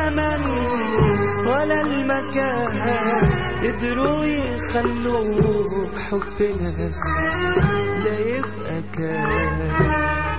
الزمن ولا المكان قدروا يخلوا حبنا ده يبقى كان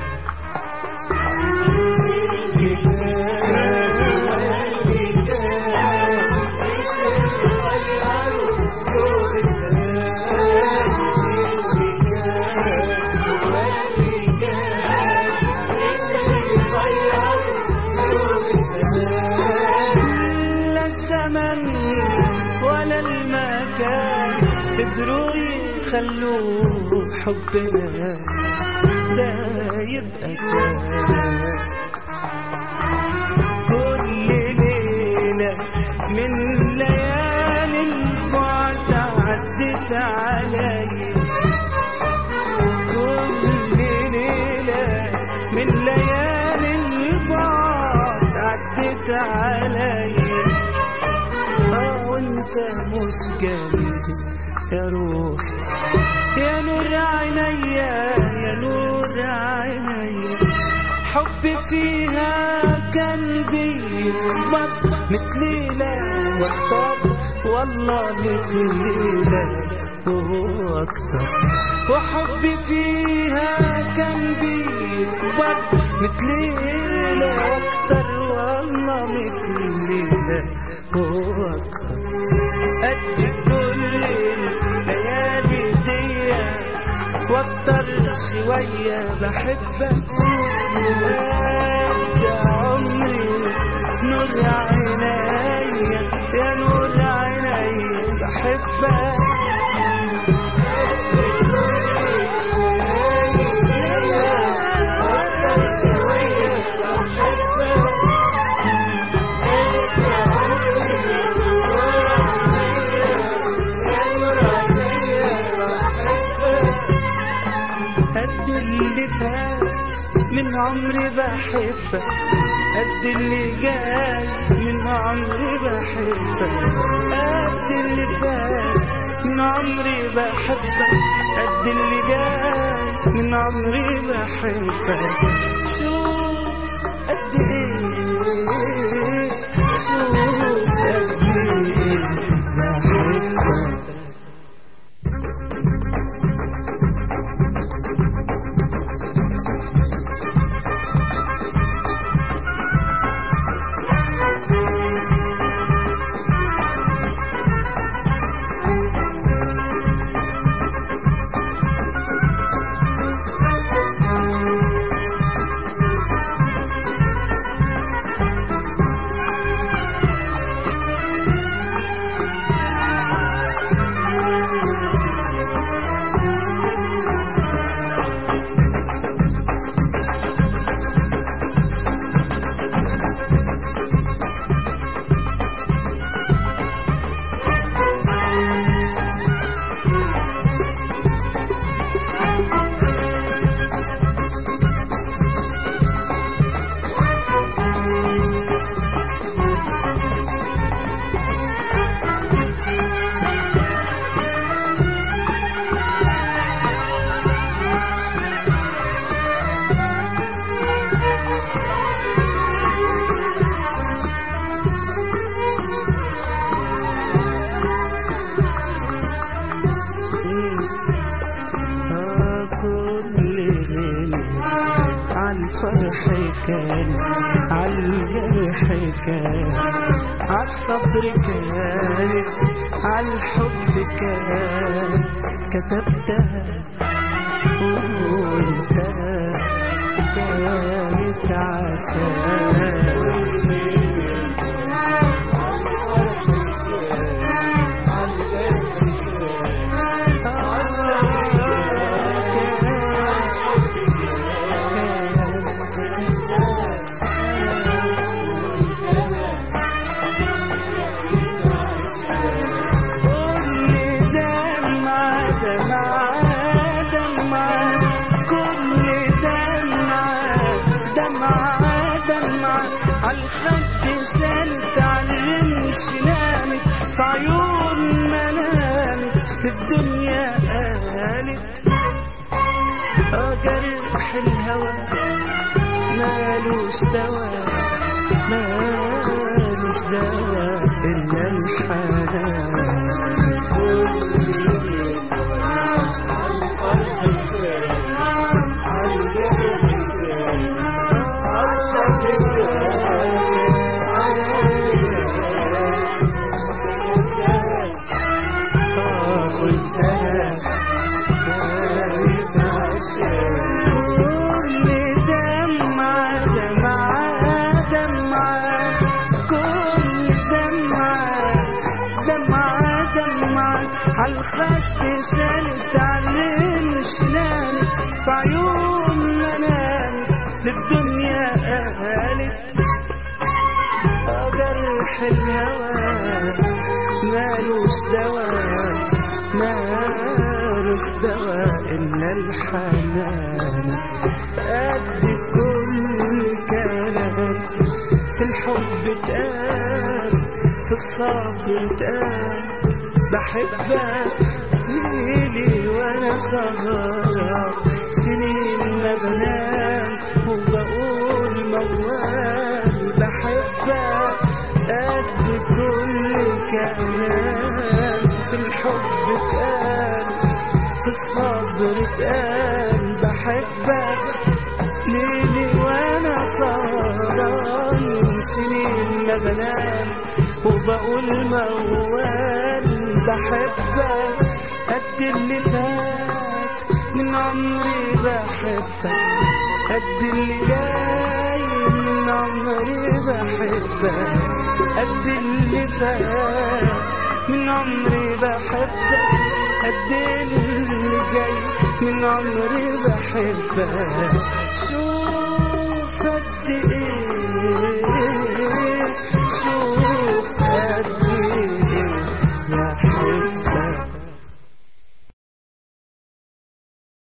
لا الزمن ولا المكان قدروا يخلوا حبنا ده يبقى كان كل ليلة من ليالي البعد عدت عليا كل ليلة من ليالي البعد عدت عليا اه وانت مش جنبي يا روحي يا نور عينيا يا نور عينيا حبي فيها كان بيكبر مثل ليلة واكتر والله مثل ليلة واكتر وحبي فيها كان بيكبر مثل ليلة واكتر والله مثل ليلة واكتر قد كل الليالي دي واكتر شوية بحبك قد عمري نور عينيا يا نور عينيا بحبك قد اللي فات من عمري بحبك قد اللي جاي من عمري بحبك قد اللي فات من عمري بحبك قد اللي جاي من عمري بحبك شوف قد ايه شوف قد ايه بحبك آه كل غنى عالفرح كانت عالجرح كانت عالصبر كانت عالحب كان كتبتها وانت كانت عشان كل دمعة دمعة دمعة كل دمعة دمعة دمعة عالخد سالت عالرمش نامت في عيون ما نامت الدنيا قالت اه جرح الهوى مالوش دواء مالوش دواء إلا الحنان آه قلتها كانت عشان كل دمعة دمعة دمعة كل دمعة دمعة دمعة عالخد سالت عالرمش نامت في عيون منامت للدنيا قالت آه جرح الهوى مالوش دواء مالوش دواء إلا الحنان قد كل كلام في الحب اتقال في الصبر اتقال بحبك ليلي وانا سهران سنين ما بنام وبقول موال بحبك قد كل كلام في الحب اتقال في الصبر اتقال بحبك ليلي وانا سهران سنين ما بنام وبقول موال بحبك قد اللي فات من عمري بحبك قد اللي جاي من عمري بحبك قد اللي فات من عمري بحبك قد اللي جاي من عمري بحبك شوف قد ايه